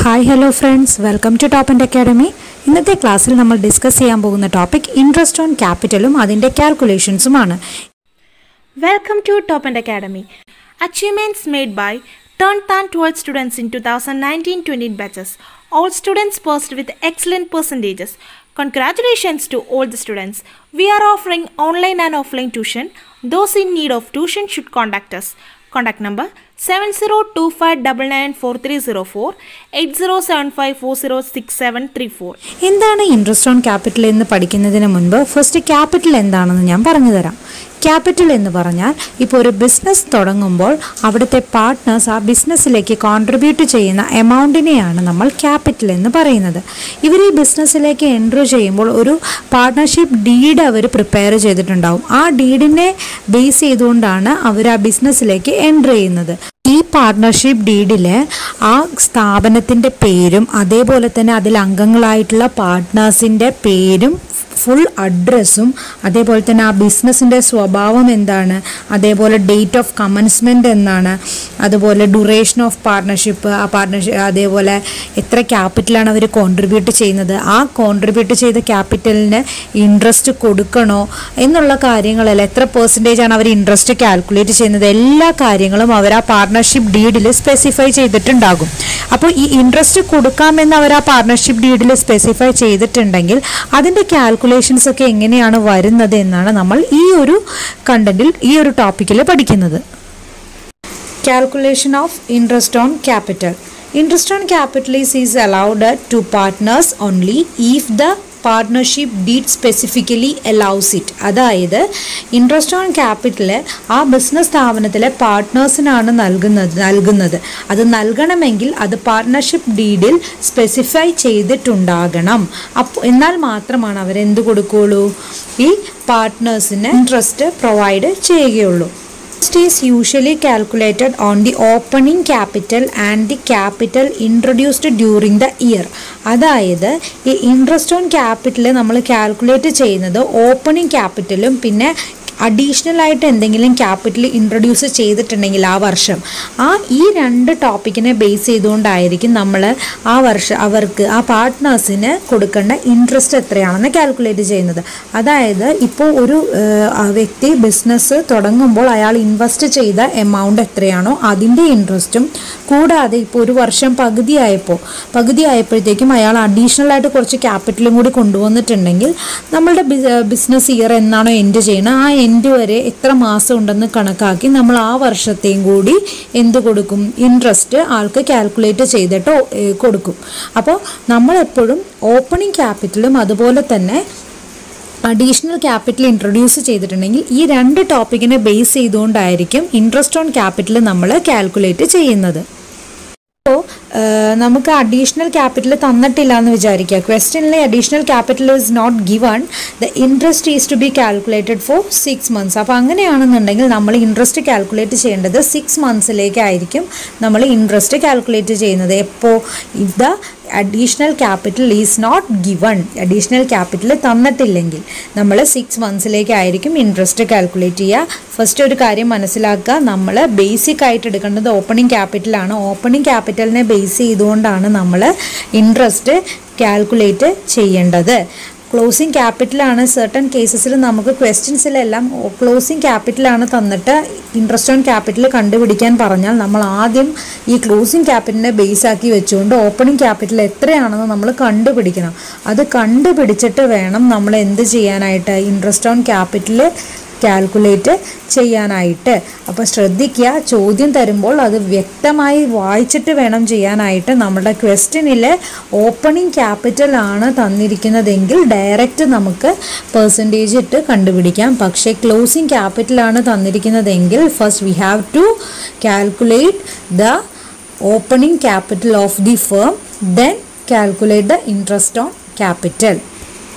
Hi hello friends welcome to top and academy ഇന്നത്തെ ക്ലാസ്സിൽ നമ്മൾ ഡിസ്കസ് ചെയ്യാൻ പോകുന്ന ടോപ്പിക് ഇൻട്രസ്റ്റ് ഓൺ ക്യാപിറ്റലും അതിൻ്റെ കാൽക്കുലേഷൻസുമാണ് Welcome to Top End Academy. Achievements made by Turn Tan 12 students in 2019-20 batches. All students passed with excellent percentages. Congratulations to all the students. We are offering online and offline tuition. Those in need of tuition should contact us. Contact number 7025994304 8075406734. എന്താണ് interest on capital എന്ന് പഠിക്കുന്നതിന് മുൻപ് first capital എന്താണെന്ന് ഞാൻ പറഞ്ഞു തരാം capital എന്ന് പറഞ്ഞാൽ ഇപ്പോൾ ഒരു ബിസിനസ് തുടങ്ങുമ്പോൾ അവിടുത്തെ പാർട്ട്നേഴ്സ് ആ ബിസിനസ്സിലേക്ക് കോൺട്രിബ്യൂട്ട് ചെയ്യുന്ന എമൗണ്ടിനെയാണ് നമ്മൾ ക്യാപിറ്റൽ എന്ന് പറയുന്നത് ഇവർ ഈ ബിസിനസ്സിലേക്ക് എൻട്രി ചെയ്യുമ്പോൾ ഒരു പാർട്ട്ണർഷിപ്പ് ഡീഡ് അവർ പ്രിപ്പയർ ചെയ്തിട്ടുണ്ടാവും ആ ഡീഡിനെ ബേസ് ചെയ്തുകൊണ്ടാണ് അവർ ആ ബിസിനസ്സിലേക്ക് എൻട്രി ചെയ്യുന്നത് ഈ പാർട്ട്ണർഷിപ്പ് ഡീഡിൽ ആ സ്ഥാപനത്തിൻ്റെ പേരും അതേപോലെ തന്നെ അതിൽ അംഗങ്ങളായിട്ടുള്ള പാർട്ട്നേഴ്സിൻ്റെ പേരും ഫുൾ അഡ്രസ്സും അതേപോലെ തന്നെ ആ ബിസിനസ്സിൻ്റെ സ്വഭാവം എന്താണ് അതേപോലെ ഡേറ്റ് ഓഫ് കമൻസ്മെൻറ്റ് എന്നാണ് അതുപോലെ ഡ്യൂറേഷൻ ഓഫ് പാർട്ട്ണർഷിപ്പ് ആ പാർട്ട്ണർഷിപ്പ് അതേപോലെ എത്ര ക്യാപിറ്റലാണ് അവർ കോൺട്രിബ്യൂട്ട് ചെയ്യുന്നത് ആ കോൺട്രിബ്യൂട്ട് ചെയ്ത ക്യാപിറ്റലിന് ഇൻട്രസ്റ്റ് കൊടുക്കണോ എന്നുള്ള കാര്യങ്ങളെല്ലാം എത്ര പെർസെൻറ്റേജ് ആണ് അവർ ഇൻട്രസ്റ്റ് കാൽക്കുലേറ്റ് ചെയ്യുന്നത് എല്ലാ കാര്യങ്ങളും അവർ ആ പാർട്ട്ണർഷിപ്പ് ഡീഡിൽ സ്പെസിഫൈ ചെയ്തിട്ടുണ്ടാകും അപ്പോൾ ഈ ഇൻട്രസ്റ്റ് കൊടുക്കാമെന്ന് അവർ ആ പാർട്ട്ണർഷിപ്പ് ഡീഡിൽ സ്പെസിഫൈ ചെയ്തിട്ടുണ്ടെങ്കിൽ അതിൻ്റെ കാൽക്കുലേഷൻസ് ഒക്കെ എങ്ങനെയാണ് വരുന്നത് എന്നാണ് നമ്മൾ ഈ ഒരു കണ്ടന്റിൽ ഈ ഒരു ടോപ്പിക്കിൽ പഠിക്കുന്നത് Calculation of interest on capital. Interest on capital is, is allowed to partners only if the partnership deed specifically allows it അതായത് ഇൻട്രസ്റ്റ് ഓൺ ക്യാപിറ്റൽ ആ ബിസിനസ് സ്ഥാപനത്തിലെ പാർട്ട്നേഴ്സിനാണ് നൽകുന്നത് നൽകുന്നത് അത് നൽകണമെങ്കിൽ അത് പാർട്ട്ണർഷിപ്പ് ഡീഡിൽ സ്പെസിഫൈ ചെയ്തിട്ടുണ്ടാകണം അപ്പോൾ എന്നാൽ മാത്രമാണ് അവരെന്ത് കൊടുക്കുകയുള്ളൂ ഈ പാർട്ട്നേഴ്സിന് ഇൻട്രസ്റ്റ് പ്രൊവൈഡ് ചെയ്യുകയുള്ളൂ Interest is usually calculated on the opening capital and the capital introduced during the year. അതായത് ഈ ഇൻട്രസ്റ്റ് ഓൺ ക്യാപിറ്റൽ നമ്മൾ കാൽക്കുലേറ്റ് ചെയ്യുന്നത് ഓപ്പണിംഗ് ക്യാപിറ്റലും പിന്നെ അഡീഷണൽ ആയിട്ട് എന്തെങ്കിലും ക്യാപിറ്റൽ ഇൻട്രൊഡ്യൂസ് ചെയ്തിട്ടുണ്ടെങ്കിൽ ആ വർഷം ആ ഈ രണ്ട് ടോപ്പിക്കിനെ ബേസ് ചെയ്തുകൊണ്ടായിരിക്കും നമ്മൾ ആ വർഷം അവർക്ക് ആ പാർട്ട്നേഴ്സിന് കൊടുക്കേണ്ട ഇൻട്രസ്റ്റ് എത്രയാണെന്ന് കാൽക്കുലേറ്റ് ചെയ്യുന്നത് അതായത് ഇപ്പോൾ ഒരു ഏഹ്, ആ വ്യക്തി ബിസിനസ് തുടങ്ങുമ്പോൾ അയാൾ ഇൻവെസ്റ്റ് ചെയ്ത എമൗണ്ട് എത്രയാണോ അതിൻ്റെ ഇൻട്രസ്റ്റും കൂടാതെ ഇപ്പോൾ ഒരു വർഷം പകുതിയായപ്പോൾ പകുതിയായപ്പോഴത്തേക്കും അയാൾ അഡീഷണൽ ആയിട്ട് കുറച്ച് ക്യാപിറ്റലും കൂടി കൊണ്ടുവന്നിട്ടുണ്ടെങ്കിൽ നമ്മളുടെ ബിസിനസ് ഇയർ എന്നാണോ എൻഡ് ചെയ്യുന്നത് ആ എൻഡ് വരെ എത്ര മാസം ഉണ്ടെന്ന് കണക്കാക്കി നമ്മൾ ആ വർഷത്തെയും കൂടി എന്ത് കൊടുക്കും ഇൻട്രസ്റ്റ് ആൾക്ക് കാൽക്കുലേറ്റ് ചെയ്തിട്ട് ഒ- ഏ, കൊടുക്കും അപ്പോൾ നമ്മളെപ്പോഴും ഓപ്പണിംഗ് ക്യാപിറ്റലും അതുപോലെ തന്നെ അഡീഷണൽ ക്യാപിറ്റൽ ഇൻട്രൊഡ്യൂസ് ചെയ്തിട്ടുണ്ടെങ്കിൽ ഈ രണ്ട് ടോപ്പിക്കിനെ ബേസ് ചെയ്തുകൊണ്ടായിരിക്കും ഇൻട്രസ്റ്റ് ഓൺ ക്യാപിറ്റൽ നമ്മൾ കാൽക്കുലേറ്റ് ചെയ്യുന്നത് അപ്പോൾ നമുക്ക് അഡീഷണൽ ക്യാപിറ്റൽ തന്നിട്ടില്ല എന്ന് വിചാരിക്കുക ക്വസ്റ്റ്യനിൽ additional capital is not given the interest is to be calculated for six months അപ്പോൾ അങ്ങനെയാണെന്നുണ്ടെങ്കിൽ നമ്മൾ ഇൻട്രസ്റ്റ് കാൽക്കുലേറ്റ് ചെയ്യേണ്ടത് സിക്സ് മന്ത്സിലേക്കായിരിക്കും നമ്മൾ ഇൻട്രസ്റ്റ് കാൽക്കുലേറ്റ് ചെയ്യുന്നത് എപ്പോൾ if the additional capital is not given additional capital തന്നിട്ടില്ലെങ്കിൽ നമ്മൾ സിക്സ് മന്ത്സിലേക്കായിരിക്കും ഇൻട്രസ്റ്റ് കാൽക്കുലേറ്റ് ചെയ്യുക ഫസ്റ്റ് ഒരു കാര്യം മനസ്സിലാക്കുക നമ്മൾ ബേസിക് ആയിട്ട് എടുക്കേണ്ടത് ഓപ്പണിംഗ് ക്യാപിറ്റലാണ് ഓപ്പണിംഗ് ക്യാപിറ്റലിനെ ബേസ് ചെയ്തുകൊണ്ടാണ് നമ്മൾ ഇൻട്രസ്റ്റ് കാൽക്കുലേറ്റ് ചെയ്യേണ്ടത് ക്ലോസിംഗ് ക്യാപിറ്റലാണ് സർട്ടൺ കേസസിൽ നമുക്ക് ക്വസ്റ്റ്യൻസിലെല്ലാം ക്ലോസിംഗ് ക്യാപിറ്റലാണ് തന്നിട്ട് ഇൻട്രസ്റ്റ് ഓൺ ക്യാപിറ്റൽ കണ്ടുപിടിക്കാൻ പറഞ്ഞാൽ നമ്മൾ ആദ്യം ഈ ക്ലോസിംഗ് ക്യാപിറ്റലിനെ ബേസ് ആക്കി വെച്ചുകൊണ്ട് ഓപ്പണിംഗ് ക്യാപിറ്റൽ എത്രയാണെന്ന് നമ്മൾ കണ്ടുപിടിക്കണം അത് കണ്ടുപിടിച്ചിട്ട് വേണം നമ്മൾ എന്ത് ചെയ്യാനായിട്ട് ഇൻട്രസ്റ്റ് ഓൺ ക്യാപിറ്റൽ കാൽക്കുലേറ്റ് ചെയ്യാനായിട്ട് അപ്പോൾ ശ്രദ്ധിക്കുക ചോദ്യം തരുമ്പോൾ അത് വ്യക്തമായി വായിച്ചിട്ട് വേണം ചെയ്യാനായിട്ട് നമ്മുടെ ക്വസ്റ്റ്യനിൽ ഓപ്പണിംഗ് ക്യാപിറ്റൽ ആണ് തന്നിരിക്കുന്നതെങ്കിൽ ഡയറക്റ്റ് നമുക്ക് പെർസെൻറ്റേജ് ഇട്ട് കണ്ടുപിടിക്കാം പക്ഷേ ക്ലോസിംഗ് ക്യാപിറ്റൽ ആണ് തന്നിരിക്കുന്നതെങ്കിൽ first we have to calculate the opening capital of the firm then calculate the interest on capital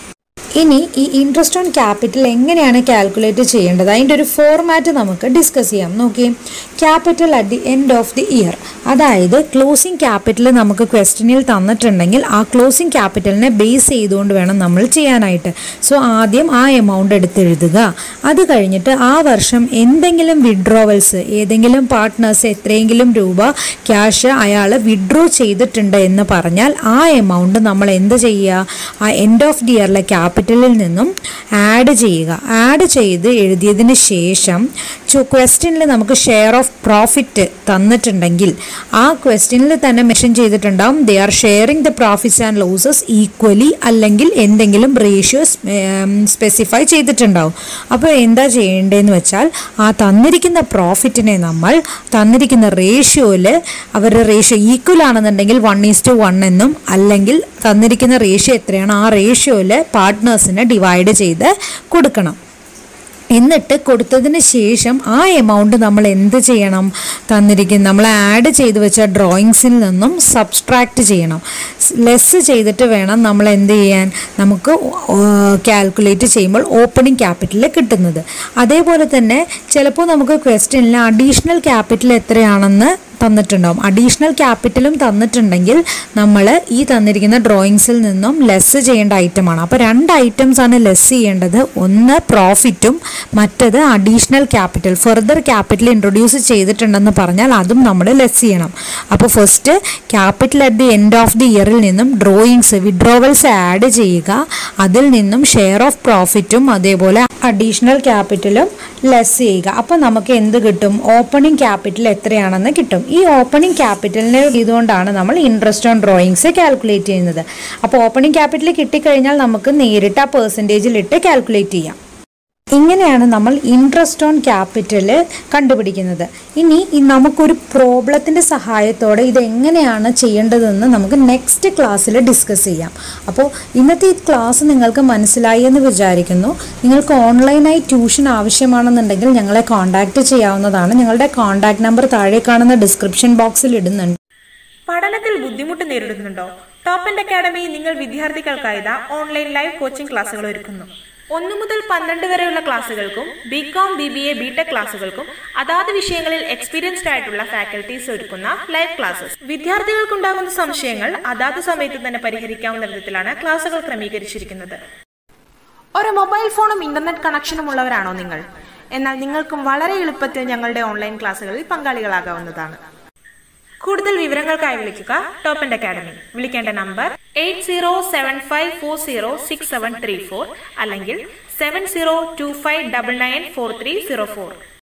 ഇനി ഈ ഇൻട്രസ്റ്റ് ഓൺ ക്യാപിറ്റൽ എങ്ങനെയാണ് കാൽക്കുലേറ്റ് ചെയ്യേണ്ടത് അതിൻ്റെ ഒരു ഫോർമാറ്റ് നമുക്ക് ഡിസ്കസ് ചെയ്യാം നോക്കി capital at the end of the year അതായത് ക്ലോസിംഗ് ക്യാപിറ്റൽ നമുക്ക് ക്വസ്റ്റ്യനിൽ തന്നിട്ടുണ്ടെങ്കിൽ ആ ക്ലോസിംഗ് ക്യാപിറ്റലിനെ ബേസ് ചെയ്തുകൊണ്ട് വേണം നമ്മൾ ചെയ്യാനായിട്ട് സോ ആദ്യം ആ എമൗണ്ട് എടുത്തെഴുതുക അത് കഴിഞ്ഞിട്ട് ആ വർഷം എന്തെങ്കിലും വിഡ്രോവൽസ് ഏതെങ്കിലും പാർട്ട്നേഴ്സ് എത്രയെങ്കിലും രൂപ ക്യാഷ് അയാൾ വിഡ്രോ ചെയ്തിട്ടുണ്ട് എന്ന് പറഞ്ഞാൽ ആ എമൗണ്ട് നമ്മൾ എന്ത് ചെയ്യുക ആ എൻഡ് ഓഫ് ദി ഇയറിലെ ക്യാപിറ്റലിൽ നിന്നും ആഡ് ചെയ്യുക ആഡ് ചെയ്ത് എഴുതിയതിന് ശേഷം ക്വസ്റ്റ്യനിൽ നമുക്ക് ഷെയർ ഓഫ് പ്രോഫിറ്റ് തന്നിട്ടുണ്ടെങ്കിൽ ആ ക്വസ്റ്റ്യനിൽ തന്നെ മെൻഷൻ ചെയ്തിട്ടുണ്ടാവും they are sharing the profits and losses equally അല്ലെങ്കിൽ എന്തെങ്കിലും റേഷ്യോ സ്പെസിഫൈ ചെയ്തിട്ടുണ്ടാവും അപ്പോൾ എന്താ ചെയ്യേണ്ടതെന്ന് വെച്ചാൽ ആ തന്നിരിക്കുന്ന പ്രോഫിറ്റിനെ നമ്മൾ തന്നിരിക്കുന്ന റേഷ്യോയിൽ അവരുടെ റേഷ്യോ ഈക്വൽ ആണെന്നുണ്ടെങ്കിൽ വൺ ഈസ് ടു വൺ എന്നും അല്ലെങ്കിൽ തന്നിരിക്കുന്ന റേഷ്യോ എത്രയാണ് ആ റേഷ്യോയിൽ പാർട്ട്നേഴ്സിന് ഡിവൈഡ് ചെയ്ത് കൊടുക്കണം എന്നിട്ട് കൊടുത്തതിന് ശേഷം ആ എമൗണ്ട് നമ്മൾ എന്ത് ചെയ്യണം തന്നിരിക്കുന്ന നമ്മൾ ആഡ് ചെയ്ത് വെച്ച ഡ്രോയിങ്സിൽ നിന്നും സബ്സ്ട്രാക്റ്റ് ചെയ്യണം ലെസ് ചെയ്തിട്ട് വേണം നമ്മൾ എന്ത് ചെയ്യാൻ നമുക്ക് കാൽക്കുലേറ്റ് ചെയ്യുമ്പോൾ ഓപ്പണിംഗ് ക്യാപിറ്റൽ കിട്ടുന്നത് അതേപോലെ തന്നെ ചിലപ്പോൾ നമുക്ക് ക്വസ്റ്റ്യനിൽ അഡീഷണൽ ക്യാപിറ്റൽ എത്രയാണെന്ന് തന്നിട്ടുണ്ടാവും അഡീഷണൽ ക്യാപിറ്റലും തന്നിട്ടുണ്ടെങ്കിൽ നമ്മൾ ഈ തന്നിരിക്കുന്ന ഡ്രോയിങ്സിൽ നിന്നും ലെസ് ചെയ്യേണ്ട ഐറ്റമാണ് അപ്പോൾ രണ്ട് ഐറ്റംസ് ആണ് ലെസ് ചെയ്യേണ്ടത് ഒന്ന് പ്രോഫിറ്റും മറ്റത് additional capital further capital introduce ചെയ്തിട്ടുണ്ടെന്ന് പറഞ്ഞാൽ അതും നമ്മൾ ലെസ് ചെയ്യണം അപ്പോൾ first capital at the end of the ഇയറിൽ നിന്നും ഡ്രോയിങ്സ് വിഡ്രോവൽസ് ആഡ് ചെയ്യുക അതിൽ നിന്നും ഷെയർ ഓഫ് പ്രോഫിറ്റും അതേപോലെ അഡീഷണൽ ക്യാപിറ്റലും ലെസ് ചെയ്യുക അപ്പോൾ നമുക്ക് എന്ത് കിട്ടും ഓപ്പണിംഗ് ക്യാപിറ്റൽ എത്രയാണെന്ന് കിട്ടും ഈ ഓപ്പണിംഗ് ക്യാപിറ്റലിനെ ഇതുകൊണ്ടാണ് നമ്മൾ ഇൻട്രസ്റ്റ് ഓൺ ഡ്രോയിങ്സ് കാൽക്കുലേറ്റ് ചെയ്യുന്നത് അപ്പോൾ ഓപ്പണിംഗ് ക്യാപിറ്റൽ കിട്ടിക്കഴിഞ്ഞാൽ നമുക്ക് നേരിട്ട് ആ പെർസെൻറ്റേജിലിട്ട് കാൽക്കുലേറ്റ് ചെയ്യാം ഇങ്ങനെയാണ് നമ്മൾ ഇൻട്രസ്റ്റ് ഓൺ ക്യാപിറ്റൽ കണ്ടുപിടിക്കുന്നത് ഇനി ഈ നമുക്കൊരു പ്രോബ്ലത്തിൻ്റെ സഹായത്തോടെ ഇത് എങ്ങനെയാണ് ചെയ്യേണ്ടതെന്ന് നമുക്ക് നെക്സ്റ്റ് ക്ലാസ്സിൽ ഡിസ്കസ് ചെയ്യാം അപ്പോൾ ഇന്നത്തെ ഈ ക്ലാസ് നിങ്ങൾക്ക് മനസ്സിലായി എന്ന് വിചാരിക്കുന്നു നിങ്ങൾക്ക് ഓൺലൈനായി ട്യൂഷൻ ആവശ്യമാണെന്നുണ്ടെങ്കിൽ ഞങ്ങളെ കോൺടാക്റ്റ് ചെയ്യാവുന്നതാണ് ഞങ്ങളുടെ കോൺടാക്ട് നമ്പർ താഴെ കാണുന്ന ഡിസ്ക്രിപ്ഷൻ ബോക്സിൽ ഇടുന്നുണ്ട് പഠനത്തിൽ ബുദ്ധിമുട്ട് നേരിടുന്നുണ്ടോ ടോപ്പ് ആൻഡ് അക്കാഡമി നിങ്ങൾ വിദ്യാർത്ഥികൾക്കായി ഇതാ ഓൺലൈൻ ലൈവ് കോച്ചിംഗ് ക്ലാസുകൾ ഒരുക്കുന്നു ഒന്നു മുതൽ പന്ത്രണ്ട് വരെയുള്ള ക്ലാസുകൾക്കും B com B B A B tech ക്ലാസുകൾക്കും അതാത് വിഷയങ്ങളിൽ എക്സ്പീരിയൻസ്ഡ് ആയിട്ടുള്ള ഫാക്കൽറ്റീസ് ഒരുക്കുന്ന ലൈവ് ക്ലാസ്സസ് വിദ്യാർത്ഥികൾക്കുണ്ടാകുന്ന സംശയങ്ങൾ അതാത് സമയത്ത് തന്നെ പരിഹരിക്കാവുന്ന വിധത്തിലാണ് ക്ലാസുകൾ ക്രമീകരിച്ചിരിക്കുന്നത് ഒരു മൊബൈൽ ഫോണും ഇന്റർനെറ്റ് കണക്ഷനും ഉള്ളവരാണോ നിങ്ങൾ എന്നാൽ നിങ്ങൾക്കും വളരെ എളുപ്പത്തിൽ ഞങ്ങളുടെ ഓൺലൈൻ ക്ലാസുകളിൽ പങ്കാളികളാകാവുന്നതാണ് കൂടുതൽ വിവരങ്ങൾക്കായി വിളിക്കുക ടോപ്പ് ആൻഡ് അക്കാഡമി വിളിക്കേണ്ട number eight zero seven five four zero six seven three four അല്ലെങ്കിൽ seven zero two five double nine four three zero four